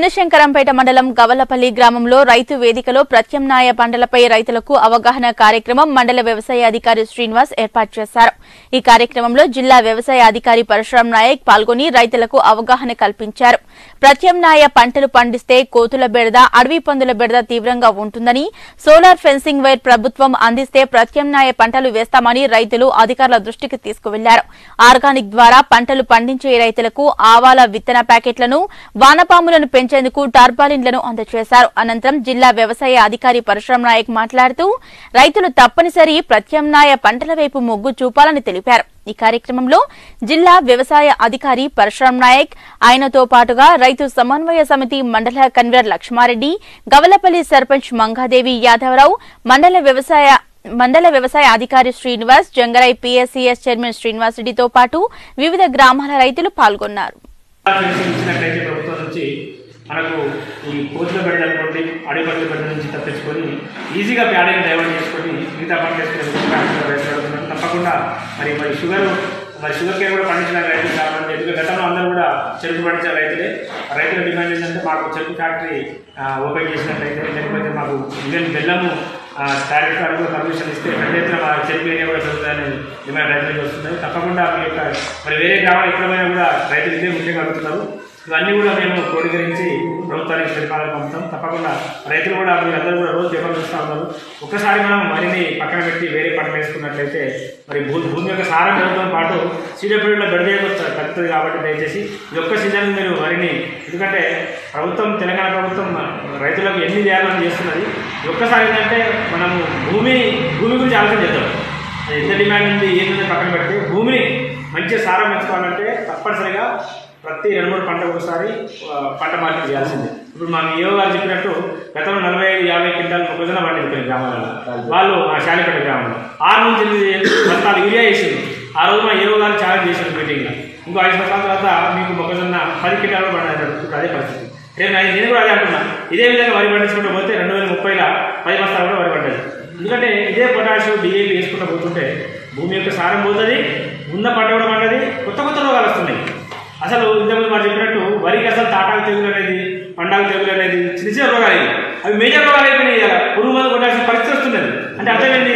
చిన్నశంకరంపేట మండలం గవలపల్లి గ్రామంలో రైతు వేదికలో ప్రత్యామ్నాయ పంటలపై రైతులకు అవగాహన కార్యక్రమం మండల వ్యవసాయ అధికారి శ్రీనివాస్ ఏర్పాటు చేశారు ఈ కార్యక్రమంలో జిల్లా వ్యవసాయ అధికారి పరశురాం నాయక్ పాల్గొని రైతులకు అవగాహన కల్పించారు ప్రత్యామ్నాయ పంటలు పండిస్తే కోతుల బెడద అడవి పందుల బెడద తీవ్రంగా ఉంటుందని సోలార్ ఫెన్సింగ్ వైర్ ప్రభుత్వం అందిస్తే ప్రత్యామ్నాయ పంటలు వేస్తామని రైతులు అధికారుల దృష్టికి తీసుకువెళ్లారు ఆర్గానిక్ ద్వారా పంటలు పండించే రైతులకు ఆవాల విత్తన ప్యాకెట్లను వానపాములను పెంచేందుకు టార్పాలిన్లను అందజేశారు అనంతరం జిల్లా వ్యవసాయ అధికారి పరశురాం నాయక్ మాట్లాడుతూ రైతులు తప్పనిసరి ప్రత్యామ్నాయ పంటల వైపు మొగ్గు చూపాలని తెలిపారు ఈ కార్యక్రమంలో జిల్లా వ్యవసాయ అధికారి పరశురాం నాయక్ ఆయనతో పాటుగా రైతు సమన్వయ సమితి మండల కన్వీనర్ లక్ష్మారెడ్డి గవలపల్లి సర్పంచ్ మంగాదేవి యాదవరావు మండల వ్యవసాయ మండల వ్యవసాయ అధికారి శ్రీనివాస్ జంగరై పీఎస్సీఎస్ చైర్మన్ శ్రీనివాస్ రెడ్డితో పాటు వివిధ గ్రామాల రైతులు పాల్గొన్నారు పెన్షన్ ఇచ్చినట్లయితే ప్రభుత్వం నుంచి మనకు ఈ కోతుల బెడ్డ అనుకోండి అడవి పట్ల బెడ్డ నుంచి తప్పించుకొని ఈజీగా ప్యాడీని డైవర్ట్ చేసుకొని మిగతా పంట చేసుకుని తప్పకుండా మరి మరి షుగర్ మరి షుగర్ కేర్ కూడా పండించిన రైతులు కాబట్టి ఎందుకంటే గతంలో అందరూ కూడా చెరుకు పండించిన రైతులే రైతుల డిమాండ్ ఏంటంటే మాకు చెరుకు ఫ్యాక్టరీ ఆ, ఓపెన్ చేసినట్లయితే లేకపోతే మాకు ఈవెన్ బెల్లము టారిఫ్ కార్డు కూడా పర్మిషన్ ఇస్తే పెద్ద ఎత్తున మా చెరుకు ఏరియా కూడా జరుగుతుందని డిమాండ్ రైతులకు వస్తుంది తప్పకుండా మీ యొక్క మరి వేరే గ్రామాలు ఎక్కడ పోయినా కూడా రైతులు ఇదే ముఖ్యంగా అడుగుతున్నారు ఇవన్నీ కూడా మేము క్రోడీకరించి ప్రభుత్వానికి తెలిపాలని పంపుతాం తప్పకుండా రైతులు కూడా మీరందరూ కూడా రోజు పేపర్ చూస్తూ ఉన్నారు ఒక్కసారి మనం వరిని పక్కన పెట్టి వేరే పంట వేసుకున్నట్లయితే మరి భూ భూమి యొక్క సారం పెరగడంతో పాటు సీజన్ పీరియడ్లో బెడద తగ్గుతుంది కాబట్టి దయచేసి ఈ ఒక్క సీజన్ మీరు వరిని ఎందుకంటే ప్రభుత్వం తెలంగాణ ప్రభుత్వం రైతులకు ఎన్ని చేయాలని చేస్తున్నది ఈ ఒక్కసారి ఏంటంటే మనము భూమి భూమి గురించి ఆలోచన చేద్దాం అది ఎంత డిమాండ్ ఉంది ఏంటంటే పక్కన పెడితే భూమిని మంచిగా సారం పెంచుకోవాలంటే తప్పనిసరిగా ప్రతి రెండు మూడు పంట ఒకసారి ఆ, పంట మార్పిడి చేయాల్సిందే ఇప్పుడు మా ఏవో గారు చెప్పినట్టు గతంలో నలభై ఐదు యాభై క్వింటాల్ మొక్కజొన్న పండింది గ్రామాలలో వాళ్ళు మా శాలిపేట గ్రామంలో ఆరు నుంచి ఎనిమిది బస్తాలు యూరియా వేసింది ఆ రోజు మా ఏవో గారు ఛాలెంజ్ చేసిన మీటింగ్లో ఇంకో ఐదు సంవత్సరాల తర్వాత మీకు మొక్కజొన్న పది క్వింటాలు పండాలి ఇప్పుడు అదే పరిస్థితి రేపు నేను నేను కూడా అదే అంటున్నా ఇదే విధంగా వరి పండించుకుంటూ పోతే రెండు వేల ముప్పైలో పది బస్తాలు కూడా వరి పడ్డది ఎందుకంటే ఇదే పొటాషియం డిఏపి వేసుకుంటూ పోతుంటే భూమి యొక్క సారం పోతుంది ఉన్న పంట కూడా పండది కొత్త కొత్త రోగాలు వస్తున్నాయి అసలు ఇంతకుముందు మనం చెప్పినట్టు వరికి అసలు తాటాకు తెగులు అనేది పండాకు తెగులు అనేది చిన్న చిన్న రోగాలు ఇవి అవి మేజర్ రోగాలు అయిపోయినాయి ఇవాళ. పురుగు మందు కొట్టాల్సిన పరిస్థితి వస్తున్నది అంటే అర్థమైంది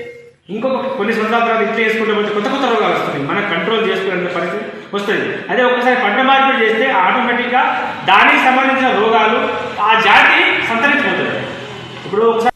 ఇంకొక కొన్ని సంవత్సరాల తర్వాత ఇట్లా వేసుకుంటే పోతే కొత్త కొత్త రోగాలు వస్తున్నాయి మనం కంట్రోల్ చేసుకునే పరిస్థితి వస్తుంది అదే ఒక్కసారి పంట మార్పిడి చేస్తే ఆటోమేటిక్గా దానికి సంబంధించిన రోగాలు ఆ జాతి సంతరించిపోతుంది ఇప్పుడు ఒకసారి